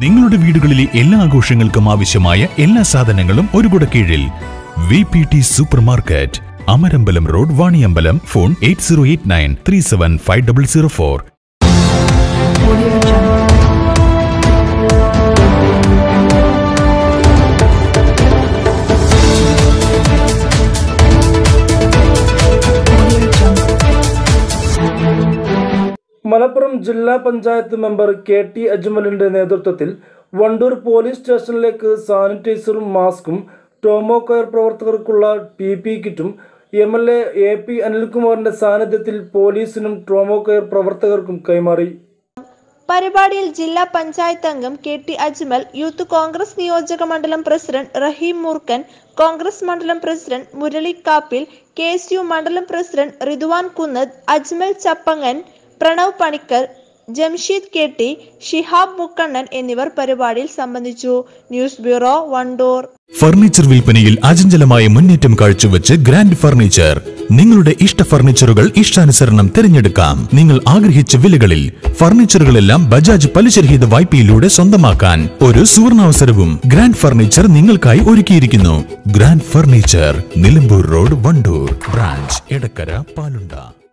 നിങ്ങളുടെ വീടുകളിലെ എല്ലാ ആഘോഷങ്ങൾക്കും ആവശ്യമായ എല്ലാ സാധനങ്ങളും ഒരു കുട കീഴിൽ V P T super market Amarambalam road Vaniyambalam phone eight zero eight nine three seven five double zero four Audio Jungle. Audio Jungle. Malappuram ജില്ലാ പഞ്ചായത്ത് മെമ്പർ കെ ടി അജ്മലിന്റെ നേതൃത്വത്തിൽ വണ്ടൂർ പോലീസ് സ്റ്റേഷനിലേക്ക് സാനിറ്റൈസറും മാസ്കും ടോമോ കെയർ പ്രവർത്തകർക്കുള്ള പി പി കിറ്റും M L A A P അനിൽകുമാറിന്റെ സാന്നിധ്യത്തിൽ പോലീസിനും ട്രോമോ കെയർ പ്രവർത്തകർക്കും കൈമാറി പരിപാടിയിൽ ജില്ലാ പഞ്ചായത്ത് അംഗം K T Ajmal youth Congress നിയോജക മണ്ഡലം പ്രസിഡന്റ് റഹീം മൂർക്കൻ കോൺഗ്രസ് മണ്ഡലം president Murali Kappil K S U മണ്ഡലം president Ridwan Kunnath Ajmal Chappangan Pranav Panicker Jamsheed K T Shihab Mukkannan എന്നിവർ പരിപാടിയിൽ സംബന്ധിച്ചു ന്യൂസ് ബ്യൂറോ വണ്ടൂർ ഫർണിച്ചർ വിൽപ്പനയിൽ അചഞ്ചലമായ മുന്നേറ്റം കാഴ്ചവെച്ച് ഗ്രാൻഡ് ഫർണിച്ചർ നിങ്ങളുടെ ഇഷ്ട ഫർണിച്ചറുകൾ ഇഷ്ടാനുസരണം തിരഞ്ഞെടുക്കാം നിങ്ങൾ ആഗ്രഹിച്ച വിലകളിൽ ഫർണിച്ചറുകളെല്ലാം ബജാജ് പലിശരഹിത വായ്പയിലൂടെ സ്വന്തമാക്കാൻ ഒരു സുവർണാവസരവും ഗ്രാൻഡ് ഫർണിച്ചർ നിങ്ങൾക്കായി ഒരുക്കിയിരിക്കുന്നു grand furniture Nilambur road Wandoor branch Edakkara പാലുണ്ട